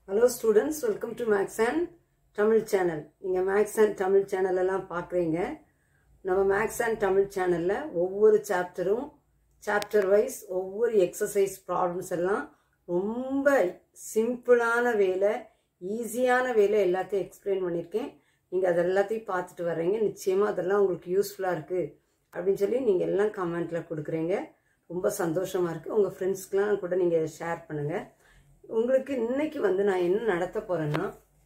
Hello students welcome to maths and Tamil channel நீங்கள் maths and Tamil channel எல்லாம் பார்க்குறீங்க நம்ம மேக்ஸ் அண்ட் தமிழ் சேனலில் ஒவ்வொரு சாப்டரும் சாப்டர் வைஸ் ஒவ்வொரு எக்ஸசைஸ் ப்ராப்ளம்ஸ் எல்லாம் ரொம்ப சிம்பிளான வேலை ஈஸியான வேலை எல்லாத்தையும் எக்ஸ்பிளைன் பண்ணியிருக்கேன் நீங்கள் அது எல்லாத்தையும் பார்த்துட்டு வர்றீங்க நிச்சயமாக அதெல்லாம் உங்களுக்கு யூஸ்ஃபுல்லாக இருக்குது அப்படின்னு சொல்லி நீங்கள் எல்லாம் கமெண்ட்டில் கொடுக்குறீங்க ரொம்ப சந்தோஷமாக இருக்குது உங்கள் ஃப்ரெண்ட்ஸ்க்கெலாம் கூட நீங்கள் ஷேர் பண்ணுங்கள் உங்களுக்கு இன்னைக்கு வந்து நான் என்ன நடத்த போகிறேன்னா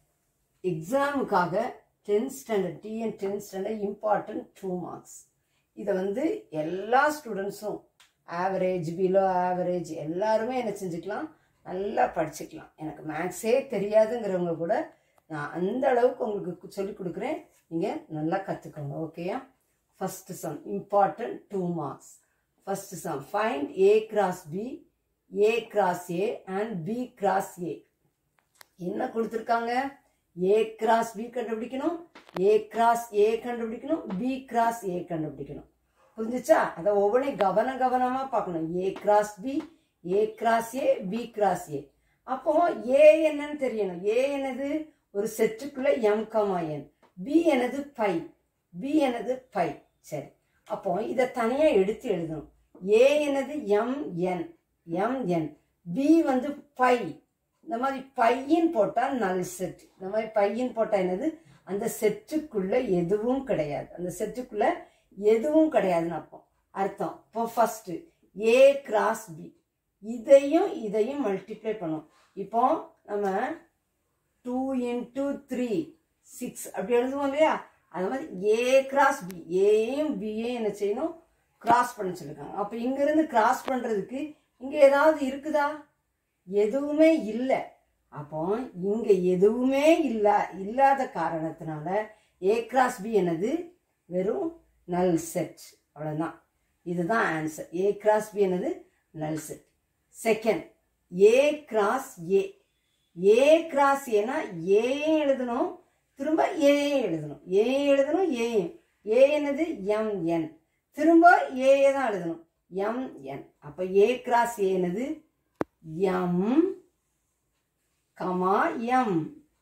எக்ஸாமுக்காக tenth standard TN tenth standard important two marks இதை வந்து எல்லா ஸ்டூடெண்ட்ஸும் ஆவரேஜ் பிலோ ஆவரேஜ் எல்லாருமே என்ன செஞ்சுக்கலாம் நல்லா படிச்சுக்கலாம் எனக்கு மேக்ஸே தெரியாதுங்கிறவங்க கூட நான் அந்த அளவுக்கு உங்களுக்கு சொல்லிக் கொடுக்குறேன் நீங்கள் நல்லா கற்றுக்கோங்க ஓகேயா first sum important two marks first sum find A cross B A cross A and B cross A என்ன கொடுத்துருக்காங்க ஏ கிராஸ் பி கண்டுபிடிக்கணும் ஏ கிராஸ் ஏ கண்டுபிடிக்கணும் பி கிராஸ் ஏ கண்டுபிடிக்கணும் புரிஞ்சுச்சா அதை ஒவ்வொன்றையும் கவன கவனமாக பார்க்கணும் A cross B A cross A B cross A அப்போ ஏ என்னன்னு தெரியணும் ஏ என்னது ஒரு செட்டுக்குள்ள எம் கமா என் பி எனது பை பி எனது பை சரி அப்போ இதை தனியாக எடுத்து எழுதணும் ஏ எனது M N M N B வந்து பை இந்த மாதிரி பையன் போட்டால் நல் செட் இந்த மாதிரி பையன் போட்டால் என்னது அந்த செட்டுக்குள்ள எதுவும் கிடையாது அந்த செட்டுக்குள்ள எதுவும் கிடையாதுன்னு அர்த்தம் அர்த்தம் இப்போ ஃபர்ஸ்ட் ஏ கிராஸ் பி இதையும் இதையும் மல்டிப்ளை பண்ணும் இப்போ நம்ம டூ இன்டூ த்ரீ சிக்ஸ் அப்படி எழுதுவோம் இல்லையா அது மாதிரி ஏ கிராஸ் பி ஏயும் பியையும் என்ன செய்யணும் கிராஸ் பண்ண சொல்லியிருக்காங்க அப்போ இங்கிருந்து கிராஸ் பண்ணுறதுக்கு இங்கே ஏதாவது இருக்குதா எதுவுமே இல்லை அப்போ இங்கே எதுவுமே இல்லை இல்லாத காரணத்தினால ஏ கிராஸ் பி என்னது வெறும் நல் செட் அவ்வளோதான் இதுதான் ஆன்சர் ஏ கிராஸ் பி என்னது null set second A cross A A cross ஏனா ஏயும் எழுதணும் திரும்ப ஏயும் எழுதணும் ஏ எழுதணும் ஏயும் ஏ என்னது எம் என் திரும்ப ஏஏ தான் எழுதணும் எம் என் அப்போ ஏ கிராஸ் ஏ என்னது எம் கமா எம்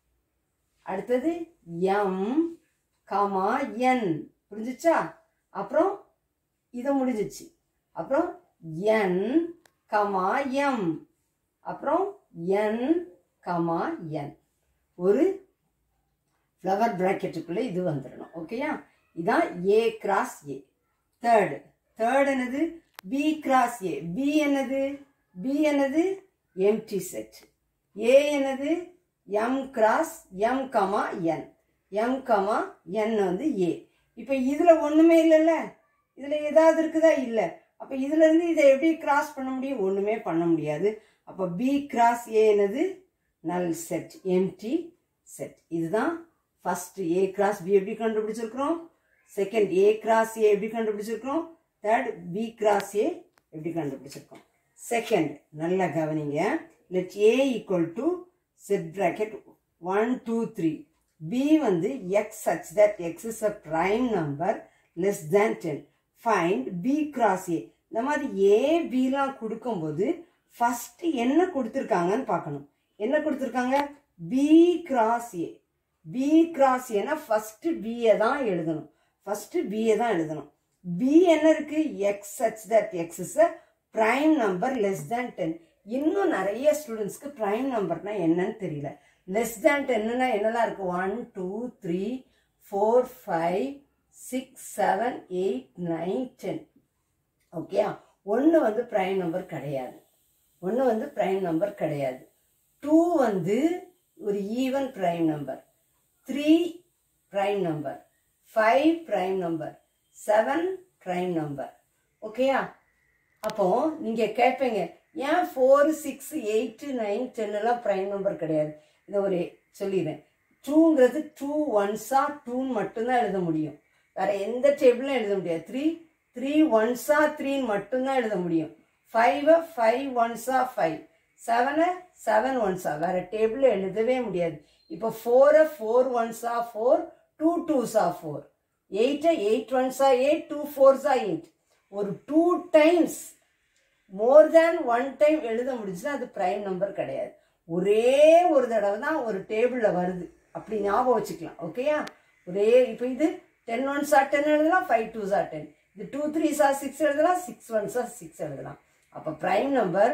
அடுத்தது எம் கமா என் புரிஞ்சுச்சா அப்புறம் இது முடிஞ்சிச்சு அப்புறம் என் கமா எம் அப்புறம் என் கமா என் ஒரு ஃப்ளவர் ப்ராக்கெட்டுக்குள்ளே இது வந்துடணும் ஓகேயா இதான் A cross A third third என்னது பி கிராஸ் ஏ பி என்னது பி என்னது எம்டி செட் ஏ என்னது M cross M comma N M comma N வந்து ஏ இப்போ இதில் ஒன்றுமே இல்லைல்ல இதில் ஏதாவது இருக்குதா இல்லை அப்போ இதுலேருந்து இதை எப்படி கிராஸ் பண்ண முடியும் ஒன்றுமே பண்ண முடியாது அப்போ பி கிராஸ் ஏ என்னது நல் செட் எம்டி செட் இதுதான் ஃபஸ்ட்டு ஏ கிராஸ் பி எப்படி கண்டுபிடிச்சிருக்கிறோம் செகண்ட் ஏ கிராஸ் ஏ எப்படி கண்டுபிடிச்சிருக்கிறோம் தேர்ட் பி கிராஸ் ஏ எப்படி கண்டுபிடிச்சிருக்கோம் செகண்ட் நல்லா கவனிங்க let A equal to set bracket one two three B வந்து X such that X is a prime number less than ten find B cross A இந்த மாதிரி ஏ பிலாம் கொடுக்கும்போது ஃபஸ்ட்டு என்ன கொடுத்துருக்காங்கன்னு பார்க்கணும் என்ன கொடுத்துருக்காங்க B cross A B cross ஏன்னா ஃபஸ்ட்டு பியை தான் எழுதணும் ஃபஸ்ட்டு பியை தான் எழுதணும் பி என்ன இருக்கு X such that X is a prime number less than ten இன்னும் நிறைய ஸ்டூடெண்ட்ஸ்க்கு ப்ரைம் நம்பர்னா என்னன்னு தெரியல லெஸ் தேன் டென்னுனா என்னெல்லாம் இருக்கு one two three four five six seven eight nine ten okay ஒன்று வந்து ப்ரைம் நம்பர் கிடையாது ஒன்று வந்து ப்ரைம் நம்பர் கிடையாது டூ வந்து ஒரு even prime number three prime number five prime number seven prime number ஓகேயா அப்போ நீங்கள் கேட்பீங்க ஏன் ஃபோர் சிக்ஸ் எயிட்டு நைன் டென்னுலாம் ப்ரைம் நம்பர் கிடையாது இதை ஒரு சொல்லிடுறேன் டூங்கிறது டூ ஒன்ஸா டூன்னு மட்டும்தான் எழுத முடியும் வேற எந்த டேபிளும் எழுத முடியாது த்ரீ த்ரீ ஒன்ஸா த்ரீன்னு மட்டும்தான் எழுத முடியும் ஃபைவை ஃபைவ் ஒன்ஸா ஃபைவ் செவனை செவன் ஒன்ஸா வேற டேபிள் எழுதவே முடியாது இப்போ ஃபோரை four ones are four two twos are four எயிட்டை eight ones are eight two fours are eight ஒரு two times more than one time எழுத முடிஞ்சுன்னா அது ப்ரைம் நம்பர் கிடையாது ஒரே ஒரு தடவை தான் ஒரு டேபிளில் வருது அப்படி ஞாபகம் வச்சுக்கலாம் ஓகேயா ஒரே இப்போ இது டென் ஒன் சார் டென் எழுதலாம் ஃபைவ் டூ சார் டென் இது டூ த்ரீ சார் சிக்ஸ் எழுதலாம் சிக்ஸ் ஒன் சார் சிக்ஸ் எழுதலாம் அப்போ prime number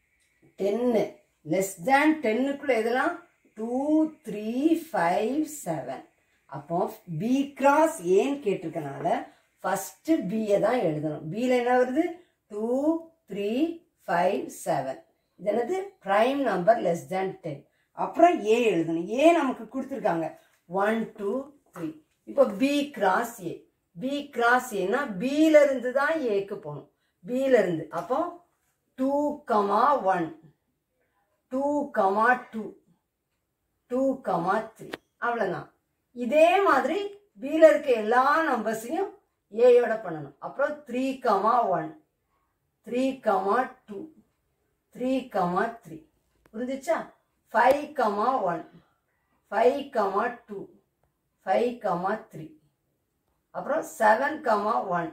ten less than டென்னுக்குள்ள எதெல்லாம் டூ த்ரீ ஃபைவ் செவன் அப்போ பி கிராஸ் ஏன்னு கேட்டிருக்கனால ஃபஸ்ட்டு பியை தான் எழுதணும் பியில் என்ன வருது டூ த்ரீ ஃபைவ் செவன் இது என்னது prime number less than ten அப்புறம் ஏ எழுதணும் ஏ நமக்கு கொடுத்துருக்காங்க ஒன் டூ த்ரீ இப்போ B cross A B cross ஏன்னா பியில இருந்து தான் ஏக்கு போகணும் பியில இருந்து அப்போ two comma one two comma two two comma three அவ்வளோதான் இதே மாதிரி பியில் இருக்க எல்லா நம்பர்ஸையும் ஏயோட பண்ணணும் அப்புறம் three comma one three comma two three comma three புரிஞ்சிச்சா five comma one five comma two five comma three அப்புறம் seven comma one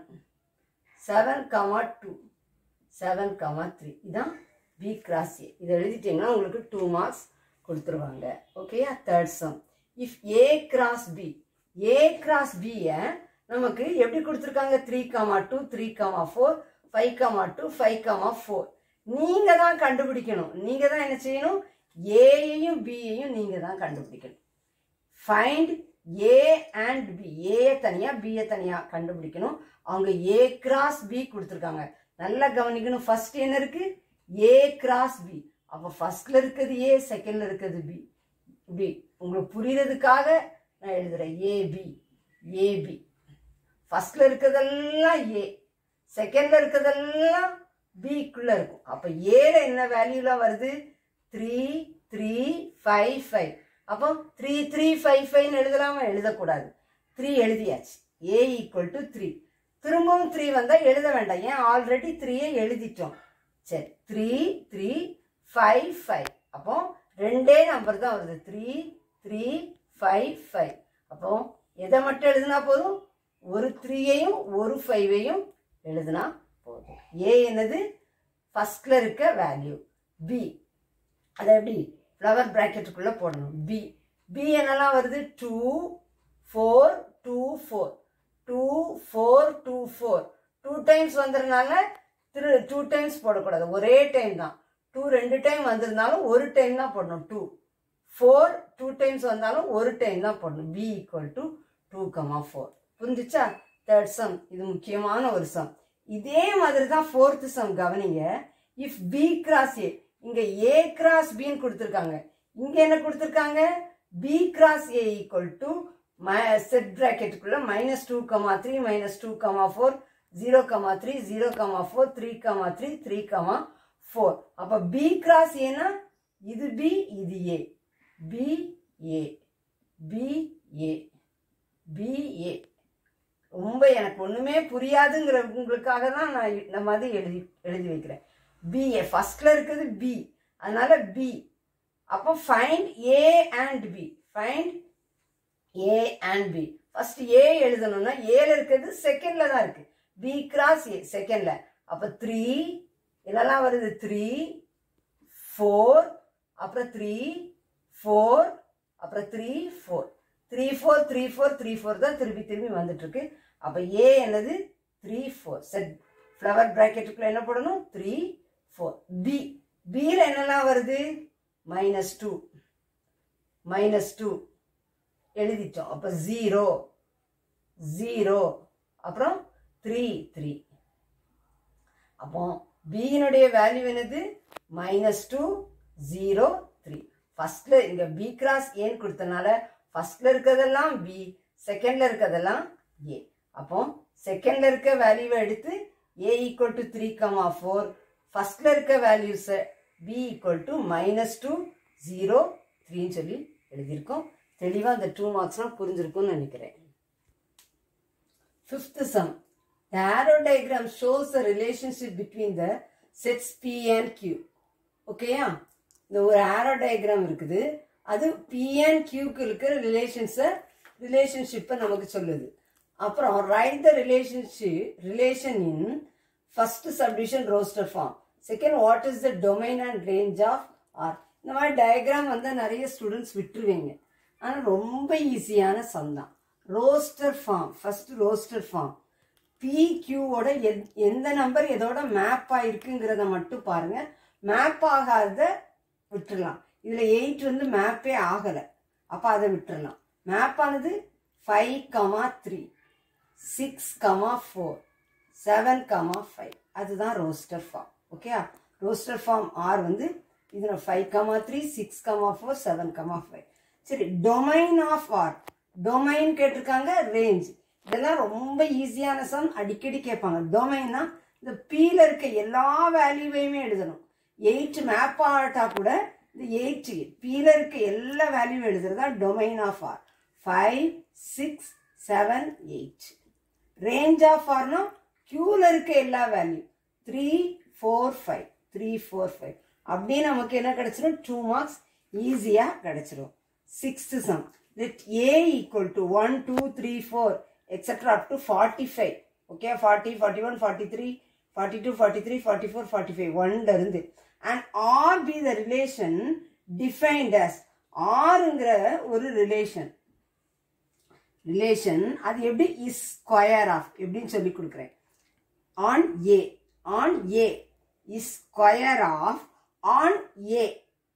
seven comma two seven comma three இதான் பி கிராஸ் ஏ இதை எழுதிட்டீங்கன்னா உங்களுக்கு டூ மார்க்ஸ் கொடுத்துருவாங்க ஓகேயா third sum if A cross B A cross பியை நமக்கு எப்படி கொடுத்துருக்காங்க three comma two three comma four five comma two five comma four நீங்கள் தான் கண்டுபிடிக்கணும் நீங்கள் தான் என்ன செய்யணும் ஏயையும் பியையும் நீங்கள் தான் கண்டுபிடிக்கணும் find A and B A தனியாக பியை தனியாக கண்டுபிடிக்கணும் அவங்க ஏ கிராஸ் பி கொடுத்துருக்காங்க நல்லா கவனிக்கணும் ஃபர்ஸ்ட் என்ன இருக்கு ஏ கிராஸ் பி அப்போ ஃபர்ஸ்ட்ல இருக்கிறது ஏ செகண்ட்ல இருக்கிறது பி பி உங்களுக்கு புரியறதுக்காக நான் எழுதுறேன் ஏபி ஏபி ஃபர்ஸ்ட்ல இருக்கிறதெல்லாம் ஏ செகண்ட்ல இருக்கிறதெல்லாம் பிக்குள்ள இருக்கும் அப்போ ஏல என்ன வேல்யூலாம் வருது த்ரீ த்ரீ ஃபைவ் ஃபைவ் அப்போ த்ரீ த்ரீ ஃபைவ் ஃபைவ்னு எழுதலாமா எழுதக்கூடாது த்ரீ எழுதியாச்சு ஏ ஈக்குவல் டு த்ரீ திரும்பவும் த்ரீ வந்தால் எழுத வேண்டாம் ஏன் ஆல்ரெடி த்ரீயை எழுதிட்டோம் சரி த்ரீ த்ரீ ஃபைவ் ஃபைவ் அப்போ ரெண்டே நம்பர் தான் வருது த்ரீ த்ரீ ஃபைவ் ஃபைவ் அப்போ எதை மட்டும் எழுதுனா போதும் ஒரு த்ரீயையும் ஒரு ஃபைவையும் எழுதுனா போதும் ஏ என்னது ஃபர்ஸ்ட்ல இருக்க வேல்யூ பி அதை எப்படி ஃப்ளவர் ப்ராக்கெட்டுக்குள்ளே போடணும் பி பி என்னெல்லாம் வருது two four two four two four two four two times வந்ததுனால திரு டூ டைம்ஸ் போடக்கூடாது ஒரே டைம் தான் டூ ரெண்டு டைம் வந்திருந்தாலும் ஒரு டைம் தான் போடணும் டூ ஃபோர் டூ டைம்ஸ் வந்தாலும் ஒரு டைம் தான் போடணும் B equal to two comma four புரிஞ்சுச்சா தேர்ட் சம் இது முக்கியமான ஒரு சம் இதே மாதிரி தான் ஃபோர்த்து சம் கவனிங்க இஃப் பி கிராஸ் ஏ இங்க ஏ கிராஸ் பின்னு கொடுத்துருக்காங்க இங்க என்ன கொடுத்துருக்காங்க B cross A equal to set பிராக்கெட்டுக்குள்ள minus two comma three minus two comma four zero comma three zero comma four three comma three three comma four அப்போ B cross ஏனா இது பி இது ஏ B A B A B A ரொம்ப எனக்கு ஒன்றுமே புரியாதுங்கிற உங்களுக்காக தான் நான் இந்த மாதிரி எழுதி எழுதி வைக்கிறேன் பிஏ ஃபர்ஸ்ட்ல இருக்குது பி அதனால பி அப்போ find A and B find A and B first A எழுதணும்னா ஏல இருக்கிறது செகண்ட்ல தான் இருக்கு பி கிராஸ் ஏ செகண்ட்ல அப்போ த்ரீ இதெல்லாம் வருது த்ரீ ஃபோர் அப்புறம் த்ரீ ஃபோர் அப்புறம் three four three four three four three four தான் திருப்பி திரும்பி வந்துட்டு இருக்கு அப்போ ஏ என்னது த்ரீ ஃபோர் செட் ஃப்ளவர் ப்ராக்கெட்டுக்குள்ள என்ன போடணும் த்ரீ ஃபோர் பி பியில் என்னெல்லாம் வருது மைனஸ் டூ மைனஸ் டூ எழுதிட்டோம் அப்போ ஜீரோ ஜீரோ அப்புறம் த்ரீ த்ரீ அப்போ பியினுடைய வேல்யூ என்னது மைனஸ் டூ ஜீரோ த்ரீ ஃபர்ஸ்ட்ல இங்க பி கிராஸ் ஏன்னு கொடுத்தனால ஃபர்ஸ்ட்ல இருக்கிறதெல்லாம் பி செகண்ட்ல இருக்கிறதெல்லாம் ஏ அப்போ செகண்ட்ல இருக்க வேல்யூவை எடுத்து A equal to three comma four ஃபர்ஸ்ட்ல இருக்க வேல்யூஸை B equal to minus two zero த்ரீன்னு சொல்லி எழுதியிருக்கோம் தெளிவாக அந்த டூ மார்க்ஸ்லாம் புரிஞ்சிருக்கும்னு நினைக்கிறேன் Fifth sum. The arrow diagram shows the relationship between the sets P and Q. ஓகேயா இந்த ஒரு ஆரோ டயக்ராம் இருக்குது அது P and Qக்கு இருக்கிற ரிலேஷன்ஸை ரிலேஷன்ஷிப்பை நமக்கு சொல்லுது அப்புறம் write the relationship relation in first subdivision roster form second what is the domain and range of R இந்த மாதிரி டயக்ராம் வந்தால் நிறைய ஸ்டூடெண்ட்ஸ் விட்டுருவீங்க ஆனால் ரொம்ப ஈஸியான சம் தான் roster form first roster form பிக்யூவோட எந்த நம்பர் எதோட மேப் ஆயிருக்குங்கிறத மட்டும் பாருங்க மேப் ஆகாத விட்டுறலாம் இதில் எயிட் வந்து மேப்பே ஆகலை அப்போ அதை விட்டுறலாம் மேப் ஆனது five comma three six comma four seven comma five அதுதான் roster form okay roster form R வந்து இதில் five comma three six comma four seven comma five சரி டொமைன் ஆஃப் ஆர் டொமைன் கேட்டிருக்காங்க ரேஞ்ச் இதெல்லாம் ரொம்ப ஈஸியான சம் அடிக்கடி கேட்பாங்க டொமைன்னா இந்த பீல இருக்க எல்லா வேல்யூவையுமே எழுதணும் எயிட் மேப் ஆட்டா கூட இந்த எயிட் பீல இருக்க எல்லா வேல்யூவும் எழுதுறதா domain of R five six seven eight range of ஆர்னா கியூல இருக்க எல்லா value three four five three four five அப்படியே நமக்கு என்ன கிடைச்சிடும் டூ மார்க்ஸ் ஈஸியாக கிடைச்சிடும் sixth sum let A equal to one two three four extra up to forty five okay forty forty one forty three forty two forty three forty four forty five ஒன்ல இருந்து and R be the relation defined as ஆருங்கிற ஒரு relation relation அது எப்படி is square of எப்படின்னு சொல்லி கொடுக்குறேன் on A on A is square of on A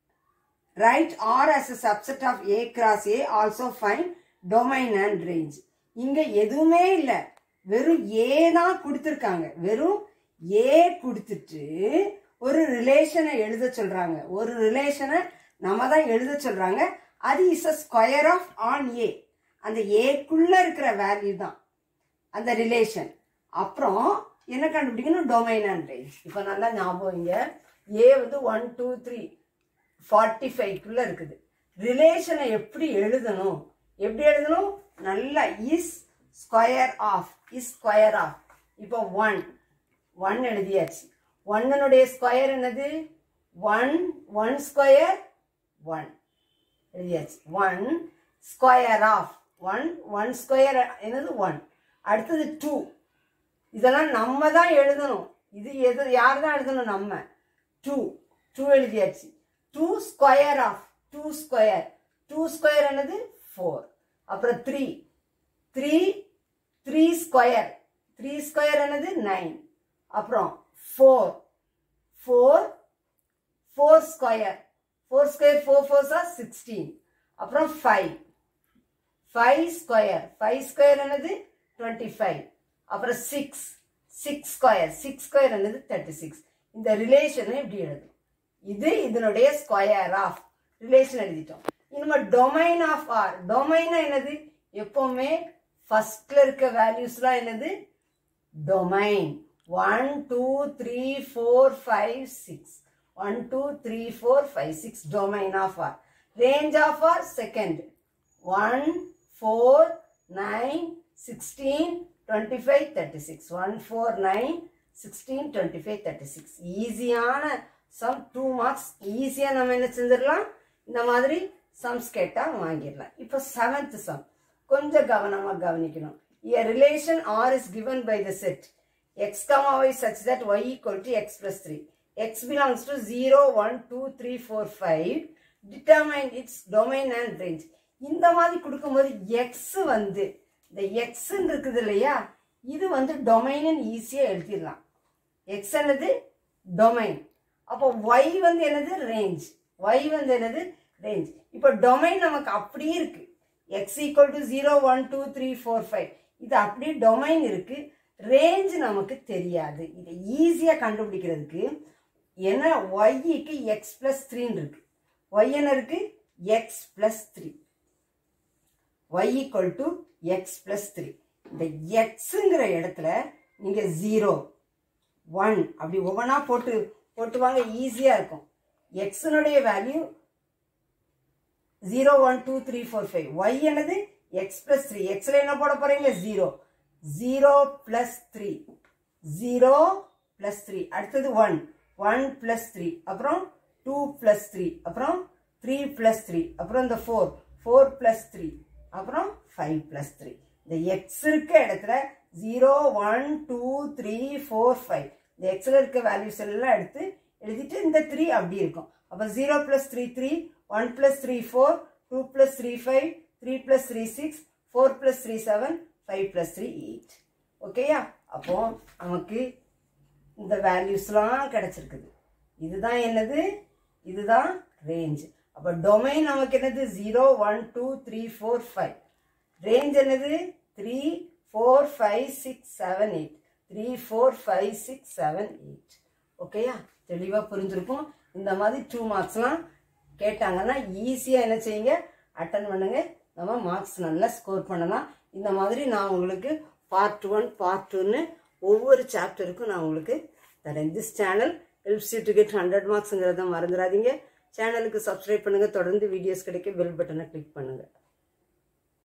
right R as a subset of a cross a also find domain and range இங்க எதுவுமே இல்ல வெறும் ஏ தான் கொடுத்துருக்காங்க வெறும் ஏ கொடுத்துட்டு ஒரு ரிலேஷனை எழுத சொல்றாங்க ஒரு ரிலேஷனை நம்ம தான் எழுத சொல்றாங்க அது is a square of on A அந்த ஏக்குள்ள இருக்கிற வேல்யூ தான் அந்த ரிலேஷன் அப்புறம் என்ன கண்டுபிடிக்கணும் டொமைன் அண்ட் ரேஞ்ச் இப்போ நல்லா ஞாபகம் இங்க ஏ வந்து ஒன் டூ த்ரீ ஃபார்ட்டி ஃபைவ்க்குள்ள இருக்குது ரிலேஷனை எப்படி எழுதணும் எப்படி எழுதணும் நல்லா is square of is square of இப்போ ஒன் ஒன் எழுதியாச்சு ஒன்னனுடைய ஸ்கொயர் என்னது ஒன் ஒன் ஸ்கொயர் ஒன் எழுதியாச்சு one square of one one square என்னது ஒன் அடுத்தது டூ இதெல்லாம் நம்ம தான் எழுதணும் இது எது யார் தான் எழுதணும் நம்ம டூ டூ எழுதியாச்சு two square of two square two square என்னது ஃபோர் அப்புறம் three three three square three square என்னது நைன் அப்புறம் four four four square four square four fours are sixteen அப்புறம் five five square five square என்னது twenty five அப்புறம் six six square six square என்னது thirty six இந்த ரிலேஷனை இப்படி எழுதும் இது இதனுடைய ஸ்கொயர் ஆஃப் ரிலேஷன் எழுதிட்டோம் இனிமே டொமைன் ஆஃப் ஆர் டொமைன் என்னது எப்பவுமே ஃபர்ஸ்ட்ல இருக்க வேல்யூஸ்லாம் என்னது domain one two three four five six one two three four five six domain of R range of R second one four nine sixteen twenty five thirty six one four nine sixteen twenty five thirty six ஈஸியான sum two marks ஈஸியாக நம்ம என்ன செஞ்சிடலாம் இந்த மாதிரி sums கேட்டால் வாங்கிடலாம் இப்போ செவன்த் சம் கொஞ்சம் கவனமாக கவனிக்கணும் a relation r is given by the set x comma y such that y equal to x plus 3 x belongs to 0 1 2 3 4 5 determine its domain and range இந்த மாதிரி கொடுக்கும்போது x வந்து இந்த x இருக்குது இல்லையா இது வந்து டொமைன்னு ஈஸியாக எழுதிடலாம் எக்ஸ் என்னது டொமைன் அப்போ ஒய் வந்து என்னது ரேஞ்ச் ஒய் வந்து என்னது ரேஞ்ச் இப்போ டொமைன் நமக்கு அப்படியே இருக்கு X equal to zero one two three four five இது அப்படியே டொமைன் இருக்கு ரேஞ்ச் நமக்கு தெரியாது இதை ஈஸியாக கண்டுபிடிக்கிறதுக்கு என்ன ஒய்க்கு எக்ஸ் பிளஸ் த்ரீன்னு இருக்கு ஒய் என்ன இருக்கு X plus three Y equal to X plus three இந்த எக்ஸுங்கிற இடத்துல நீங்கள் ஜீரோ ஒன் அப்படி ஒவ்வொன்றா போட்டு போட்டுவாங்க ஈஸியாக இருக்கும் எக்ஸினுடைய value zero one two three four five Y என்னது எக்ஸ் பிளஸ் த்ரீ எக்ஸில் என்ன போட போகிறீங்க zero zero plus three zero plus three அடுத்தது ஒன் ஒன் பிளஸ் த்ரீ அப்புறம் டூ பிளஸ் த்ரீ அப்புறம் த்ரீ பிளஸ் த்ரீ அப்புறம் இந்த ஃபோர் ஃபோர் பிளஸ் த்ரீ அப்புறம் ஃபைவ் பிளஸ் த்ரீ இந்த எக்ஸ் இருக்க இடத்துல zero one two three four five இந்த எக்ஸில் இருக்க வேல்யூஸ் எல்லாம் எடுத்து எழுதிட்டு இந்த த்ரீ அப்படி இருக்கும் அப்போ அப்போ zero plus three three one plus three four two plus three five three plus three six four plus three seven five plus three eight ஓகேயா அப்போ நமக்கு இந்த வேல்யூஸ்லாம் கிடைச்சிருக்குது இதுதான் என்னது இதுதான் ரேஞ்ச் அப்போ டொமைன் நமக்கு என்னது zero one two three four five range என்னது three four five six seven eight three four five six seven eight ஓகேயா தெளிவாக புரிஞ்சிருக்கும் இந்த மாதிரி டூ மார்க்ஸ்லாம் கேட்டாங்கன்னா ஈஸியாக என்ன செய்யுங்க அட்டன் பண்ணுங்க நம்ம மார்க்ஸ் நல்லா ஸ்கோர் பண்ணலாம் இந்த மாதிரி நான் உங்களுக்கு பார்ட் ஒன் பார்ட் டூன்னு ஒவ்வொரு சாப்டருக்கும் நான் உங்களுக்கு தரேன் this channel helps you to get hundred மார்க்ஸுங்கிறத மறந்துடாதீங்க சேனலுக்கு சப்ஸ்கிரைப் பண்ணுங்கள் தொடர்ந்து வீடியோஸ் கிடைக்க பெல் பட்டனை கிளிக் பண்ணுங்கள்